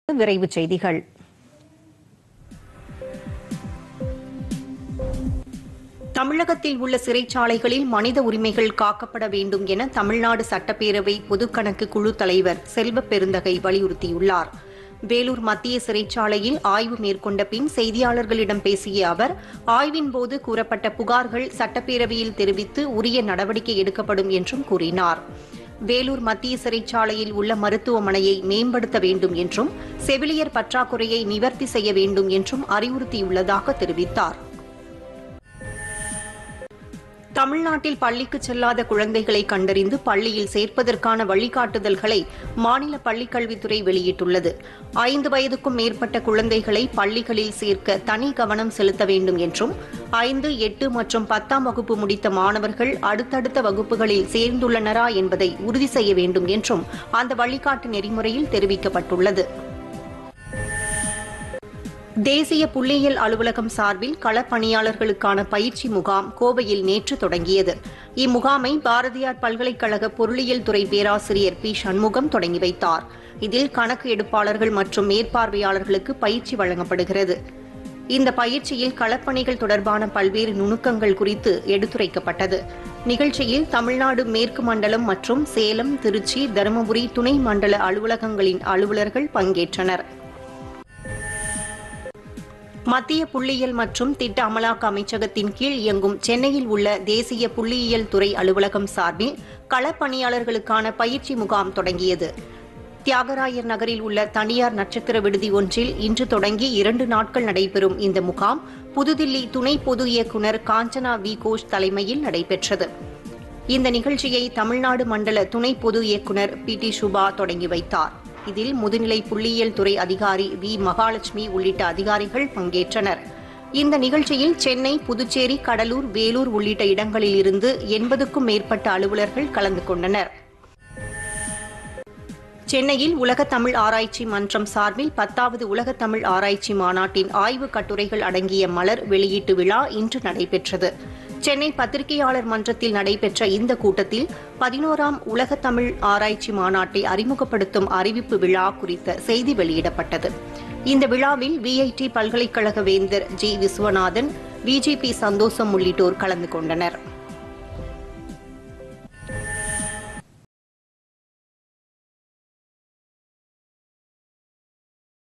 விரைவுச் செய்திகள் தமிழகத்தில் உள்ள சிறைச்சாலைகளில் மனித உரிமைகள் காக்கப்பட வேண்டும் என தமிழ்நாடு சட்டப்பேரவை பொதுக்கணக்கு குழு தலைவர் செல்வ பெருந்தகை வலியுறுத்தியுள்ளார் வேலூர் மத்திய சிறைச்சாலையில் ஆய்வு மேற்கொண்ட பின் செய்தியாளர்களிடம் பேசிய அவர் ஆய்வின் போது கூறப்பட்ட புகார்கள் சட்டப்பேரவையில் தெரிவித்து உரிய நடவடிக்கை எடுக்கப்படும் என்றும் கூறினார் வேலூர் மத்திய சிறைச்சாலையில் உள்ள மருத்துவமனையை மேம்படுத்த வேண்டும் என்றும் செவிலியர் பற்றாக்குறையை நிவர்த்தி செய்ய வேண்டும் என்றும் அறிவுறுத்தியுள்ளதாக தெரிவித்தார் தமிழ்நாட்டில் பள்ளிக்கு செல்லாத குழந்தைகளை கண்டறிந்து பள்ளியில் சேர்ப்பதற்கான வழிகாட்டுதல்களை மாநில பள்ளிக்கல்வித்துறை வெளியிட்டுள்ளது ஐந்து வயதுக்கும் மேற்பட்ட குழந்தைகளை பள்ளிகளில் சேர்க்க தனி கவனம் செலுத்த வேண்டும் என்றும் ஐந்து எட்டு மற்றும் பத்தாம் வகுப்பு முடித்த மாணவர்கள் அடுத்தடுத்த வகுப்புகளில் சேர்ந்துள்ளனரா என்பதை உறுதி செய்ய வேண்டும் என்றும் அந்த வழிகாட்டு நெறிமுறையில் தெரிவிக்கப்பட்டுள்ளது தேசிய புள்ளியியல் அலுவலகம் சார்பில் களப்பணியாளர்களுக்கான பயிற்சி முகாம் கோவையில் நேற்று தொடங்கியது இம்முகாமை பாரதியார் பல்கலைக்கழக பொருளியல் துறை பேராசிரியர் பி சண்முகம் தொடங்கி வைத்தார் இதில் கணக்கு எடுப்பாளர்கள் மற்றும் மேற்பார்வையாளர்களுக்கு பயிற்சி வழங்கப்படுகிறது இந்த பயிற்சியில் களப்பணிகள் தொடர்பான பல்வேறு நுணுக்கங்கள் குறித்து எடுத்துரைக்கப்பட்டது நிகழ்ச்சியில் தமிழ்நாடு மேற்கு மண்டலம் மற்றும் சேலம் திருச்சி தருமபுரி துணை மண்டல அலுவலகங்களின் அலுவலர்கள் பங்கேற்றனர் மத்திய புள்ளியியல் மற்றும் திட்ட அமலாக்க அமைச்சகத்தின் கீழ் இயங்கும் சென்னையில் உள்ள தேசிய புள்ளியியல் துறை அலுவலகம் சார்பில் களப்பணியாளர்களுக்கான பயிற்சி முகாம் தொடங்கியது தியாகராயர் நகரில் உள்ள தனியார் நட்சத்திர விடுதி ஒன்றில் இன்று தொடங்கி இரண்டு நாட்கள் நடைபெறும் இந்த முகாம் புதுதில்லி துணை பொது இயக்குநர் காஞ்சனா வி கோஷ் தலைமையில் நடைபெற்றது இந்த நிகழ்ச்சியை தமிழ்நாடு மண்டல துணை பொது இயக்குநர் பி டி சுபா தொடங்கி வைத்தார் இதில் முதுநிலை புள்ளியியல் துறை அதிகாரி வி மகாலட்சுமி உள்ளிட்ட அதிகாரிகள் பங்கேற்றனர் இந்த நிகழ்ச்சியில் சென்னை புதுச்சேரி கடலூர் வேலூர் உள்ளிட்ட இடங்களில் இருந்து எண்பதுக்கும் மேற்பட்ட அலுவலர்கள் கலந்து கொண்டனர் சென்னையில் உலக தமிழ் ஆராய்ச்சி மன்றம் சார்பில் பத்தாவது உலக தமிழ் ஆராய்ச்சி மாநாட்டின் ஆய்வுக் கட்டுரைகள் அடங்கிய மலர் வெளியீட்டு விழா இன்று நடைபெற்றது சென்னை பத்திரிகையாளர் மன்றத்தில் நடைபெற்ற இந்த கூட்டத்தில் பதினோராம் உலக தமிழ் ஆராய்ச்சி மாநாட்டை அறிமுகப்படுத்தும் அறிவிப்பு விழா குறித்த செய்தி வெளியிடப்பட்டது இந்த விழாவில் விஐடி பல்கலைக்கழக வேந்தர் ஜி விஸ்வநாதன் விஜிபி சந்தோஷம் உள்ளிட்டோர் கலந்து கொண்டனர்